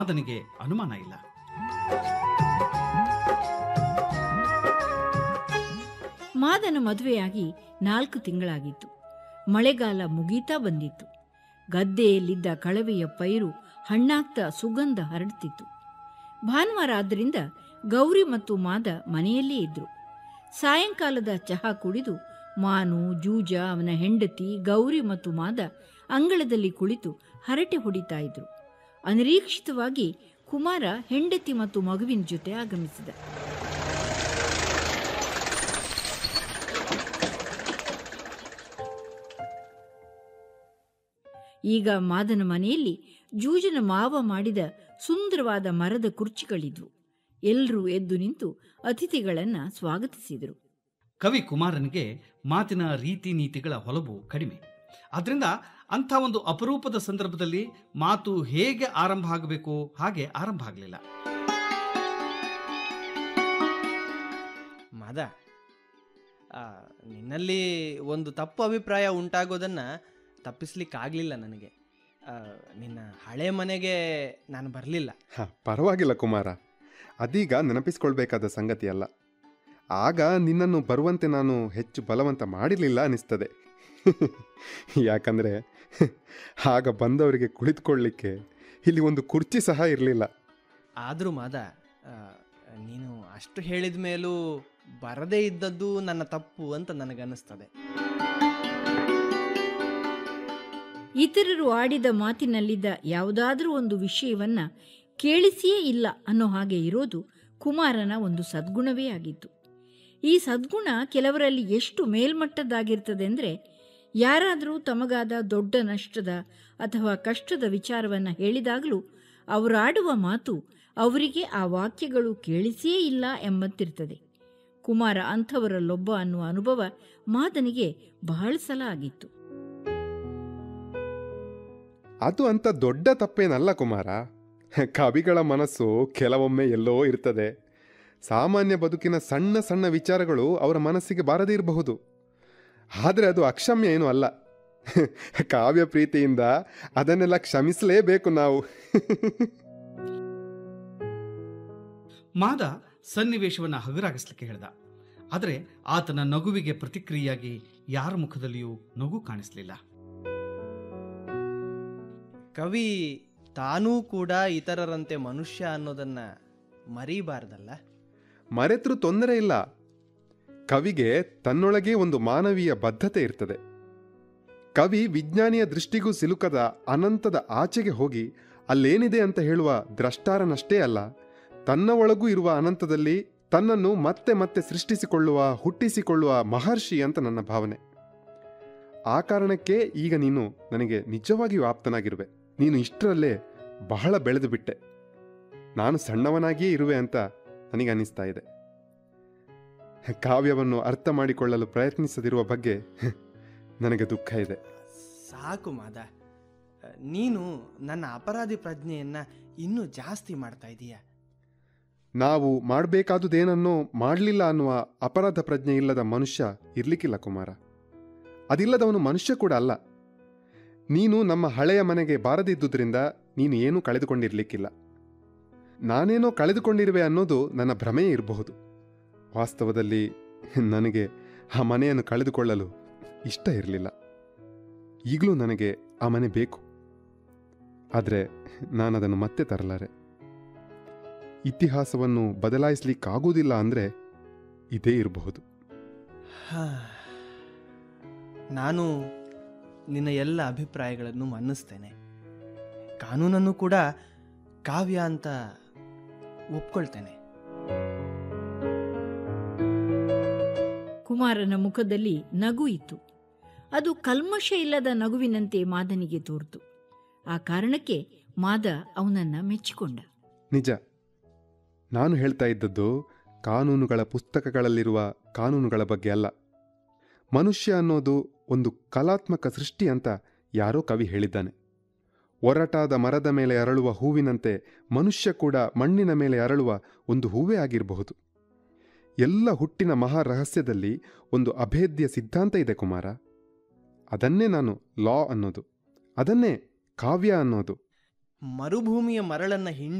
ಅದನಿಗೆ ಅನುಮಾನ ಇಲ್ಲ ಮಾದನ ಮದುವೆಯಾಗಿ ನಾಲ್ಕು ತಿಂಗಳಾಗಿತ್ತು ಮಳೆಗಾಲ ಮುಗೀತಾ ಬಂದಿತ್ತು ಗದ್ದೆಯಲ್ಲಿದ್ದ ಕಳವೆಯ ಪೈರು ಹಣ್ಣಾಗ್ತಾ ಸುಗಂಧ ಹರಡ್ತಿತ್ತು ಭಾನುವಾರ ಆದ್ದರಿಂದ ಗೌರಿ ಮತ್ತು ಮಾದ ಮನೆಯಲ್ಲೇ ಇದ್ರು ಸಾಯಂಕಾಲದ ಚಹಾ ಕುಡಿದು ಮಾನು ಜೂಜ ಅವನ ಹೆಂಡತಿ ಗೌರಿ ಮತ್ತು ಮಾದ ಅಂಗಳದಲ್ಲಿ ಕುಳಿತು ಹರಟೆ ಹೊಡಿತಾ ಇದ್ರು ಅನಿರೀಕ್ಷಿತವಾಗಿ ಕುಮಾರ ಹೆಂಡತಿ ಮತ್ತು ಮಗುವಿನ ಜೊತೆ ಆಗಮಿಸಿದ ಈಗ ಮಾದನ ಮನೆಯಲ್ಲಿ ಜೂಜನ ಮಾವ ಮಾಡಿದ ಸುಂದರವಾದ ಮರದ ಕುರ್ಚಿಗಳಿದ್ವು ಎಲ್ಲರೂ ಎದ್ದು ನಿಂತು ಅತಿಥಿಗಳನ್ನ ಸ್ವಾಗತಿಸಿದರು ಕವಿ ಕುಮಾರನಿಗೆ ಮಾತಿನ ರೀತಿ ನೀತಿಗಳ ಹೊಲವು ಕಡಿಮೆ ಆದ್ರಿಂದ ಅಂಥ ಒಂದು ಅಪರೂಪದ ಸಂದರ್ಭದಲ್ಲಿ ಮಾತು ಹೇಗೆ ಆರಂಭ ಆಗಬೇಕು ಹಾಗೆ ಆರಂಭ ಆಗಲಿಲ್ಲ ಮಾದ ಆ, ನಿನ್ನಲ್ಲಿ ಒಂದು ತಪ್ಪು ಅಭಿಪ್ರಾಯ ಉಂಟಾಗೋದನ್ನು ತಪ್ಪಿಸ್ಲಿಕ್ಕಾಗಲಿಲ್ಲ ನನಗೆ ಆ, ನಿನ್ನ ಹಳೆ ಮನೆಗೆ ನಾನು ಬರಲಿಲ್ಲ ಹ ಪರವಾಗಿಲ್ಲ ಕುಮಾರ ಅದೀಗ ನೆನಪಿಸ್ಕೊಳ್ಬೇಕಾದ ಸಂಗತಿ ಅಲ್ಲ ಆಗ ನಿನ್ನನ್ನು ಬರುವಂತೆ ನಾನು ಹೆಚ್ಚು ಬಲವಂತ ಮಾಡಿರಲಿಲ್ಲ ಅನಿಸ್ತದೆ ಯಾಕಂದರೆ ಆಗ ಬಂದವರಿಗೆ ಕುಳಿತುಕೊಳ್ಳಿಕ್ಕೆ ಇಲ್ಲಿ ಒಂದು ಕುರ್ಚಿ ಸಹ ಇರಲಿಲ್ಲ ಆದರೂ ಮಾದ ಆ, ನೀನು ಅಷ್ಟು ಹೇಳಿದ ಮೇಲೂ ಬರದೇ ಇದ್ದದ್ದು ನನ್ನ ತಪ್ಪು ಅಂತ ನನಗನ್ನಿಸ್ತದೆ ಇತರರು ಆಡಿದ ಮಾತಿನಲ್ಲಿದ್ದ ಯಾವುದಾದ್ರೂ ಒಂದು ವಿಷಯವನ್ನ ಕೇಳಿಸಿಯೇ ಇಲ್ಲ ಅನ್ನೋ ಹಾಗೆ ಇರೋದು ಕುಮಾರನ ಒಂದು ಸದ್ಗುಣವೇ ಆಗಿತ್ತು ಈ ಸದ್ಗುಣ ಕೆಲವರಲ್ಲಿ ಎಷ್ಟು ಮೇಲ್ಮಟ್ಟದ್ದಾಗಿರ್ತದೆ ಅಂದರೆ ಯಾರಾದರೂ ತಮಗಾದ ದೊಡ್ಡ ನಷ್ಟದ ಅಥವಾ ಕಷ್ಟದ ವಿಚಾರವನ್ನು ಹೇಳಿದಾಗಲೂ ಅವರಾಡುವ ಮಾತು ಅವರಿಗೆ ಆ ವಾಕ್ಯಗಳು ಕೇಳಿಸಿಯೇ ಇಲ್ಲ ಎಂಬಂತಿರ್ತದೆ ಕುಮಾರ ಅಂಥವರಲ್ಲೊಬ್ಬ ಅನ್ನುವ ಅನುಭವ ಮಾದನಿಗೆ ಬಹಳ ಸಲ ಆಗಿತ್ತು ಅದು ಅಂತ ದೊಡ್ಡ ತಪ್ಪೇನಲ್ಲ ಕುಮಾರ ಕವಿಗಳ ಮನಸ್ಸು ಕೆಲವೊಮ್ಮೆ ಎಲ್ಲೋ ಇರ್ತದೆ ಸಾಮಾನ್ಯ ಬದುಕಿನ ಸಣ್ಣ ಸಣ್ಣ ವಿಚಾರಗಳು ಅವರ ಮನಸ್ಸಿಗೆ ಬಾರದೇ ಇರಬಹುದು ಆದರೆ ಅದು ಅಕ್ಷಮ್ಯ ಏನೂ ಅಲ್ಲ ಕಾವ್ಯ ಪ್ರೀತಿಯಿಂದ ಅದನ್ನೆಲ್ಲ ಕ್ಷಮಿಸಲೇಬೇಕು ನಾವು ಮಾದ ಸನ್ನಿವೇಶವನ್ನು ಹಗುರಾಗಿಸ್ಲಿಕ್ಕೆ ಹೇಳ್ದ ಆದರೆ ಆತನ ನಗುವಿಗೆ ಪ್ರತಿಕ್ರಿಯೆಯಾಗಿ ಯಾರ ಮುಖದಲ್ಲಿಯೂ ನಗು ಕಾಣಿಸಲಿಲ್ಲ ಕವಿ ತಾನೂ ಕೂಡ ಇತರರಂತೆ ಮನುಷ್ಯ ಅನ್ನೋದನ್ನ ಮರೀಬಾರ್ದಲ್ಲ ಮರೆತರೂ ತೊಂದರೆ ಇಲ್ಲ ಕವಿಗೆ ತನ್ನೊಳಗೆ ಒಂದು ಮಾನವೀಯ ಬದ್ಧತೆ ಇರ್ತದೆ ಕವಿ ವಿಜ್ಞಾನಿಯ ದೃಷ್ಟಿಗೂ ಸಿಲುಕದ ಅನಂತದ ಆಚೆಗೆ ಹೋಗಿ ಅಲ್ಲೇನಿದೆ ಅಂತ ಹೇಳುವ ದ್ರಷ್ಟಾರನಷ್ಟೇ ಅಲ್ಲ ತನ್ನ ಒಳಗೂ ಇರುವ ಅನಂತದಲ್ಲಿ ತನ್ನನ್ನು ಮತ್ತೆ ಮತ್ತೆ ಸೃಷ್ಟಿಸಿಕೊಳ್ಳುವ ಹುಟ್ಟಿಸಿಕೊಳ್ಳುವ ಮಹರ್ಷಿ ಅಂತ ನನ್ನ ಭಾವನೆ ಆ ಕಾರಣಕ್ಕೆ ಈಗ ನೀನು ನನಗೆ ನಿಜವಾಗಿಯೂ ಆಪ್ತನಾಗಿರುವೆ ನೀನು ಇಷ್ಟರಲ್ಲೇ ಬಹಳ ಬೆಳೆದು ಬಿಟ್ಟೆ ನಾನು ಸಣ್ಣವನಾಗಿಯೇ ಇರುವೆ ಅಂತ ನನಗೆ ಅನ್ನಿಸ್ತಾ ಇದೆ ಕಾವ್ಯವನ್ನು ಅರ್ಥ ಮಾಡಿಕೊಳ್ಳಲು ಪ್ರಯತ್ನಿಸದಿರುವ ಬಗ್ಗೆ ನನಗೆ ದುಃಖ ಇದೆ ಸಾಕು ಮಾದ ನೀನು ನನ್ನ ಅಪರಾಧಿ ಪ್ರಜ್ಞೆಯನ್ನ ಇನ್ನೂ ಜಾಸ್ತಿ ಮಾಡ್ತಾ ಇದೀಯ ನಾವು ಮಾಡಬೇಕಾದುದೇನನ್ನೋ ಮಾಡಲಿಲ್ಲ ಅನ್ನುವ ಅಪರಾಧ ಪ್ರಜ್ಞೆ ಇಲ್ಲದ ಮನುಷ್ಯ ಇರ್ಲಿಕ್ಕಿಲ್ಲ ಕುಮಾರ ಅದಿಲ್ಲದವನು ಮನುಷ್ಯ ಕೂಡ ಅಲ್ಲ ನೀನು ನಮ್ಮ ಹಳೆಯ ಮನೆಗೆ ಬಾರದಿದ್ದುದರಿಂದ ನೀನು ಏನೂ ಕಳೆದುಕೊಂಡಿರ್ಲಿಕ್ಕಿಲ್ಲ ನಾನೇನೋ ಕಳೆದುಕೊಂಡಿರುವೆ ಅನ್ನೋದು ನನ್ನ ಭ್ರಮೆಯೇ ಇರಬಹುದು ವಾಸ್ತವದಲ್ಲಿ ನನಗೆ ಆ ಮನೆಯನ್ನು ಕಳೆದುಕೊಳ್ಳಲು ಇಷ್ಟ ಇರಲಿಲ್ಲ ಈಗಲೂ ನನಗೆ ಆ ಮನೆ ಬೇಕು ಆದರೆ ನಾನದನ್ನು ಮತ್ತೆ ತರಲಾರೆ ಇತಿಹಾಸವನ್ನು ಬದಲಾಯಿಸ್ಲಿಕ್ಕಾಗೋದಿಲ್ಲ ಅಂದರೆ ಇದೇ ಇರಬಹುದು ಹಾ. ನಾನು ನಿನ್ನ ಎಲ್ಲ ಅಭಿಪ್ರಾಯಗಳನ್ನು ಮನ್ನಿಸ್ತೇನೆ ಕಾನೂನನ್ನು ಕೂಡ ಕಾವ್ಯ ಅಂತ ಒಪ್ಕೊಳ್ತೇನೆ ಕುಮಾರನ ಮುಖದಲ್ಲಿ ನಗು ಇತ್ತು ಅದು ಕಲ್ಮಶ ಇಲ್ಲದ ನಗುವಿನಂತೆ ಮಾದನಿಗೆ ತೋರ್ತು ಆ ಕಾರಣಕ್ಕೆ ಮಾದ ಅವನನ್ನ ಮೆಚ್ಚಿಕೊಂಡ ನಿಜ ನಾನು ಹೇಳ್ತಾ ಇದ್ದದ್ದು ಕಾನೂನುಗಳ ಪುಸ್ತಕಗಳಲ್ಲಿರುವ ಕಾನೂನುಗಳ ಬಗ್ಗೆ ಅಲ್ಲ ಮನುಷ್ಯ ಅನ್ನೋದು ಒಂದು ಕಲಾತ್ಮಕ ಸೃಷ್ಟಿ ಅಂತ ಯಾರೋ ಕವಿ ಹೇಳಿದ್ದಾನೆ ಒರಟಾದ ಮರದ ಮೇಲೆ ಅರಳುವ ಹೂವಿನಂತೆ ಮನುಷ್ಯ ಕೂಡ ಮಣ್ಣಿನ ಮೇಲೆ ಅರಳುವ ಒಂದು ಹೂವೇ ಆಗಿರಬಹುದು ಎಲ್ಲ ಹುಟ್ಟಿನ ಮಹಾ ರಹಸ್ಯದಲ್ಲಿ ಒಂದು ಅಭೇದ್ಯ ಸಿದ್ಧಾಂತ ಇದೆ ಕುಮಾರ ಅದನ್ನೇ ನಾನು ಲಾ ಅನ್ನೋದು ಅದನ್ನೇ ಕಾವ್ಯ ಅನ್ನೋದು ಮರುಭೂಮಿಯ ಮರಳನ್ನ ಹಿಂಡಿ